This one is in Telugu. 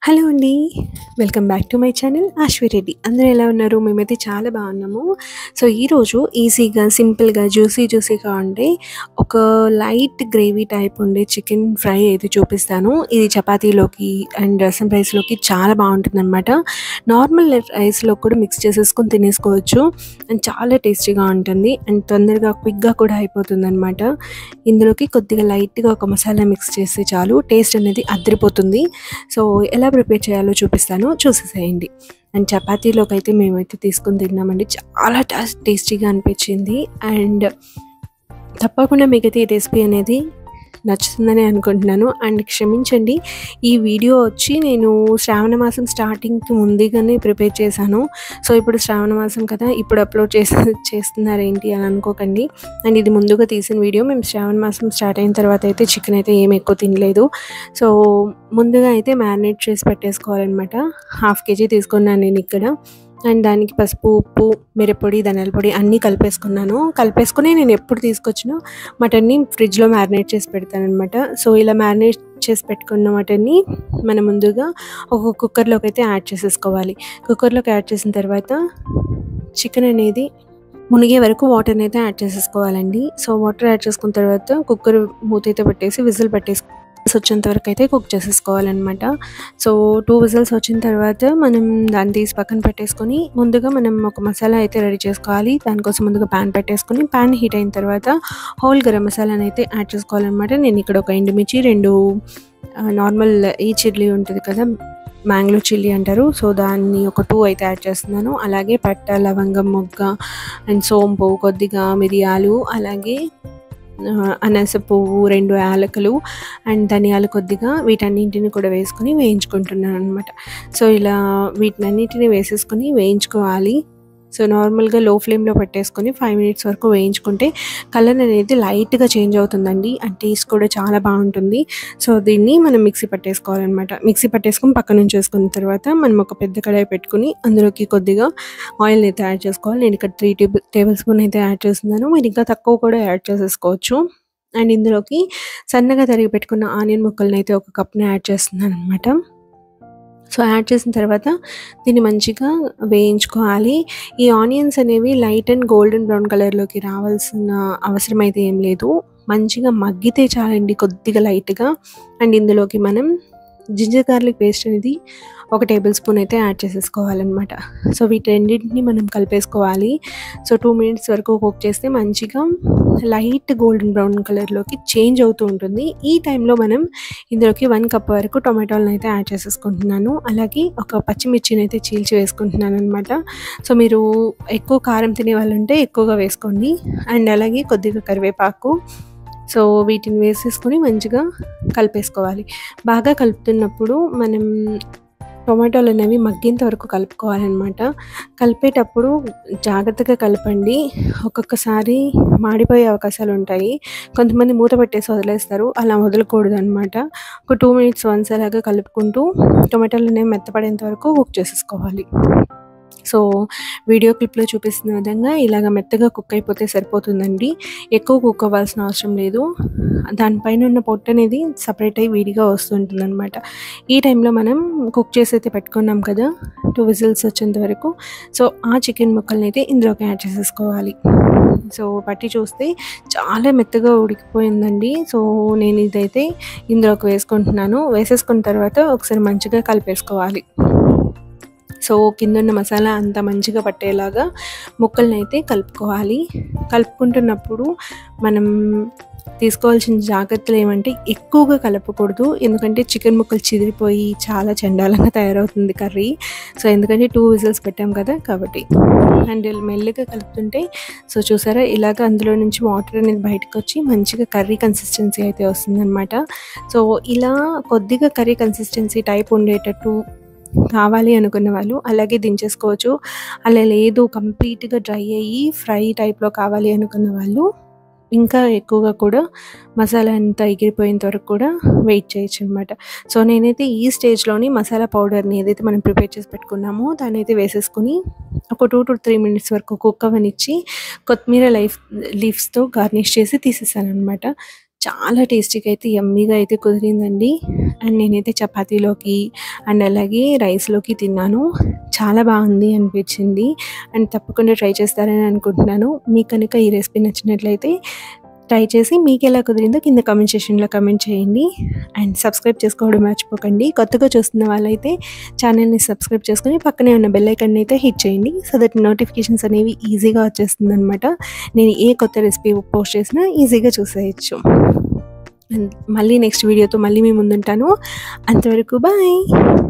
హలో అండి. Welcome back to my channel Ashwi Reddy. అందరూ ఎలా ఉన్నారు? మేమైతే చాలా బాగున్నాము. సో, ఈరోజు ఈజీగా, సింపుల్‌గా, జ్యూసీ జ్యూసీగా ఉండే ఒక లైట్ గ్రేవీ టైప్ ఉండే చికెన్ ఫ్రై అయితే చూపిస్తాను. ఇది చపాతీలోకి అండ్ రసం రైస్‌లోకి చాలా బాగుంటుందనమాట. నార్మల్ రైస్‌లో కూడా మిక్స్ చేసేసుకొని తినేసుకోవచ్చు. అండ్ చాలా టేస్టీగా ఉంటుంది. అండ్ తొందరగా క్విక్‌గా కూడా అయిపోతుందనమాట. ఇందులోకి కొద్దిగా లైట్‌గా ఒక మసాలా మిక్స్ చేస్తే చాలు టేస్ట్ అనేది అదిరిపోతుంది. సో, ఎలా ప్రిపేర్ చేయాలో చూపిస్తాను. చూసేసేయండి. అండ్ చపాతీలోకైతే మేమైతే తీసుకొని తిన్నామండి. చాలా టేస్ టేస్టీగా అనిపించింది. అండ్ తప్పకుండా మీకైతే ఈ రెసిపీ అనేది నచ్చుతుందని అనుకుంటున్నాను. అండ్ క్షమించండి. ఈ వీడియో వచ్చి నేను శ్రావణ మాసం స్టార్టింగ్‌కి ముందుగానే ప్రిపేర్ చేశాను. సో, ఇప్పుడు శ్రావణ మాసం కదా! ఇప్పుడు అప్‌లోడ్ చేసి చేస్తున్నారేంటి అని అనుకోకండి. అండ్ ఇది ముందుగా తీసిన వీడియో. మేము శ్రావణ మాసం స్టార్ట్ అయిన తర్వాత అయితే చికెన్ అయితే ఏమి ఎక్కువ తినలేదు. సో, ముందుగా అయితే మ్యారినేట్ చేసి పెట్టేసుకోవాలనమాట. హాఫ్ కేజీ తీసుకున్నాను నేను ఇక్కడ. అండ్ దానికి పసుపు, ఉప్పు, మిరప్పొడి, ధనియాల పొడి అన్నీ కలిపేసుకున్నాను. కలిపేసుకొని నేను ఎప్పుడు తీసుకొచ్చినా మటన్‌ని ఫ్రిడ్జ్‌లో మ్యారినేట్ చేసి పెడతాననమాట. సో, ఇలా మ్యారినేట్ చేసి పెట్టుకున్న మటన్‌ని మనం ముందుగా ఒక కుక్కర్‌లోకి అయితే యాడ్ చేసేసుకోవాలి. కుక్కర్‌లోకి యాడ్ చేసిన తర్వాత చికెన్ అనేది మునిగే వరకు వాటర్‌ని అయితే యాడ్ చేసేసుకోవాలండి. సో, వాటర్ యాడ్ చేసుకున్న తర్వాత కుక్కర్ మూత అయితే పెట్టేసి విజిల్ పెట్టేసి వచ్చేంత వరకు అయితే కుక్ చేసేసుకోవాలనమాట. సో, 2 విజిల్స్ వచ్చిన తర్వాత మనం దాన్ని తీసి పక్కన పెట్టేసుకొని ముందుగా మనం ఒక మసాలా అయితే రెడీ చేసుకోవాలి. దానికోసం ముందుగా పాన్ పెట్టేసుకొని పాన్ హీట్ అయిన తర్వాత హోల్ గరం మసాలాని అయితే యాడ్ చేసుకోవాలనమాట. నేను ఇక్కడ ఒక ఎండుమిర్చి, 2 ఆహ్, నార్మల్ ఈ చిల్లీ ఉంటది కదా! మ్యాంగో చిల్లీ అంటారు. సో, దాన్ని ఒక 2 అయితే యాడ్ చేస్తున్నాను. అలాగే పట్ట, లవంగం, మొగ్గ అండ్ సోంపు, కొద్దిగా మిరియాలు, అలాగే ఆహ్, అనాస పువ్వు, 2 యాలకులు అండ్ ధనియాలు కొద్దిగా వీటన్నింటిని కూడా వేసుకొని వేయించుకుంటున్నాననమాట. సో, ఇలా వీటినన్నిటిని వేసేసుకొని వేయించుకోవాలి. సో, నార్మల్‌గా లో ఫ్లేమ్‌లో పెట్టేసుకొని 5 మినిట్స్ వరకు వేయించుకుంటే కలర్ అనేది లైట్‌గా చేంజ్ అవుతుందండి. అండ్ టేస్ట్ కూడా చాలా బాగుంటుంది. సో, దీన్ని మనం మిక్సీ పట్టేసుకోవాలనమాట. మిక్సీ పట్టేసుకొని పక్కన ఉంచేసుకున్న తర్వాత మనం ఒక పెద్ద కడాయి పెట్టుకొని అందులోకి కొద్దిగా ఆయిల్‌ని అయితే యాడ్ చేసుకోవాలి. నేను ఇక్కడ 3 టేబుల్ టేబుల్ స్పూన్ అయితే యాడ్ చేస్తున్నాను. మీరు ఇంకా తక్కువ కూడా యాడ్ చేసేసుకోవచ్చు. అండ్ ఇందులోకి సన్నగా తరిగి పెట్టుకున్న ఆనియన్ ముక్కల్ని అయితే ఒక కప్‌ని యాడ్ చేస్తున్నాననమాట. సో, యాడ్ చేసిన తర్వాత దీన్ని మంచిగా వేయించుకోవాలి. ఈ ఆనియన్స్ అనేవి లైట్ అండ్ గోల్డెన్ బ్రౌన్ కలర్‌లోకి రావాల్సిన అవసరం అయితే ఏం లేదు. మంచిగా మగ్గితే చాలండి కొద్దిగా లైట్‌గా. అండ్ ఇందులోకి మనం జింజర్ గార్లిక్ పేస్ట్ అనేది ఒక టేబుల్ స్పూన్ అయితే యాడ్ చేసేసుకోవాలనమాట. సో, వీటన్నిటిని మనం కలిపేసుకోవాలి. సో, 2 మినిట్స్ వరకు కుక్ చేస్తే మంచిగా లైట్ గోల్డెన్ బ్రౌన్ కలర్‌లోకి చేంజ్ అవుతూ ఉంటుంది. ఈ టైంలో మనం ఇందులోకి 1 కప్ వరకు టొమాటోలను అయితే యాడ్ చేసేసుకుంటున్నాను. అలాగే ఒక పచ్చిమిర్చిని అయితే చీల్చి వేసుకుంటున్నాననమాట. సో, మీరు ఎక్కువ కారం తినే వాళ్ళుంటే ఎక్కువగా వేసుకోండి. అండ్ అలాగే కొద్దిగా కరివేపాకు సో, వీటిని వేసేసుకొని మంచిగా కలిపేసుకోవాలి. బాగా కలుపుతున్నప్పుడు మనం టొమాటోలు అనేవి మగ్గేంత వరకు కలుపుకోవాలనమాట. కలిపేటప్పుడు జాగ్రత్తగా కలపండి. ఒక్కొక్కసారి మాడిపోయే అవకాశాలుంటాయి. కొంతమంది మూత పెట్టేసి వదిలేస్తారు. అలా వదలకూడదనమాట. ఒక 2 మినిట్స్ వన్స్ అలాగా కలుపుకుంటూ టొమాటోలు అనేవి మెత్తపడేంత వరకు కుక్ చేసేసుకోవాలి. సో, వీడియో క్లిప్‌లో చూపిస్తున్న విధంగా ఇలాగ మెత్తగా కుక్ అయిపోతే సరిపోతుందండి. ఎక్కువ కుక్ అవ్వాల్సిన అవసరం లేదు. దానిపైన ఉన్న పొట్టు అనేది సెపరేట్ అయ్యి విడిగా వస్తుంటుందనమాట. ఈ టైంలో మనం కుక్ చేసి అయితే పెట్టుకున్నాం కదా! 2 విజిల్స్ వచ్చేంత వరకు. సో, ఆ చికెన్ ముక్కల్ని అయితే ఇందులోకి యాడ్ చేసేసుకోవాలి. సో, పట్టి చూస్తే చాలా మెత్తగా ఉడికిపోయిందండి. సో, నేను ఇదైతే ఇందులోకి వేసుకుంటున్నాను. వేసేసుకున్న తర్వాత ఒకసారి మంచిగా కలిపేసుకోవాలి. సో, కిందున్న మసాలా అంతా మంచిగా పట్టేలాగా ముక్కలనైతే కలుపుకోవాలి. కలుపుకుంటున్నప్పుడు మనం తీసుకోవాల్సిన జాగ్రత్తలు ఏమంటే ఎక్కువగా కలపకూడదు. ఎందుకంటే చికెన్ ముక్కలు చిదిరిపోయి చాలా చెండాలంగా తయారవుతుంది కర్రీ. సో, ఎందుకంటే 2 విజిల్స్ పెట్టాం కదా! కాబట్టి. అండ్ మెల్లిగా కలుపుతుంటే సో, చూసారా ఇలాగ అందులో నుంచి వాటర్ అనేది బయటకొచ్చి మంచిగా కర్రీ కన్సిస్టెన్సీ అయితే వస్తుందనమాట. సో, ఇలా కొద్దిగా కర్రీ కన్సిస్టెన్సీ టైప్ ఉండేటట్టు కావాలి అనుకున్న వాళ్ళు అలాగే దించేసుకోవచ్చు. అలా లేదు కంప్లీట్‌గా డ్రై అయ్యి ఫ్రై టైప్‌లో కావాలి అనుకున్న వాళ్ళు ఇంకా ఎక్కువగా కూడా మసాలా అంతా ఎగిరిపోయేంత వరకు కూడా వెయిట్ చేయొచ్చనమాట. సో, నేనైతే ఈ స్టేజ్‌లోని మసాలా పౌడర్‌ని ఏదైతే మనం ప్రిపేర్ చేసి పెట్టుకున్నామో దాన్నైతే వేసేసుకొని ఒక 2-3 మినిట్స్ వరకు కుక్ అవ్వనిచ్చి కొత్తిమీర లైఫ్ లీవ్స్‌తో గార్నిష్ చేసి తీసేసాననమాట. చాలా టేస్టీగా అయితే యమ్మీగా అయితే కుదిరిందండి అండ్ నేనైతే చపాతీలోకి అండ్ అలాగే రైస్లోకి తిన్నాను చాలా బాగుంది అనిపించింది అండ్ తప్పకుండా ట్రై చేస్తారని అనుకుంటున్నాను మీకు కనుక ఈ రెసిపీ నచ్చినట్లయితే ట్రై చేసి మీకు ఎలా కుదిరిందో కింద కామెంట్ సెక్షన్లో కామెంట్ చేయండి అండ్ సబ్స్క్రైబ్ చేసుకోవడం మర్చిపోకండి కొత్తగా చూస్తున్న వాళ్ళైతే ఛానల్ని సబ్స్క్రైబ్ చేసుకొని పక్కనే ఉన్న బెల్ ఐకాన్ని అయితే హిట్ చేయండి సో దట్ నోటిఫికేషన్స్ అనేవి ఈజీగా వచ్చేస్తుంది అనమాట నేను ఏ కొత్త రెసిపీ పోస్ట్ చేసినా ఈజీగా చూసేయచ్చు అండ్ మళ్ళీ నెక్స్ట్ వీడియోతో మళ్ళీ మీ ముందుంటాను అంతవరకు బాయ్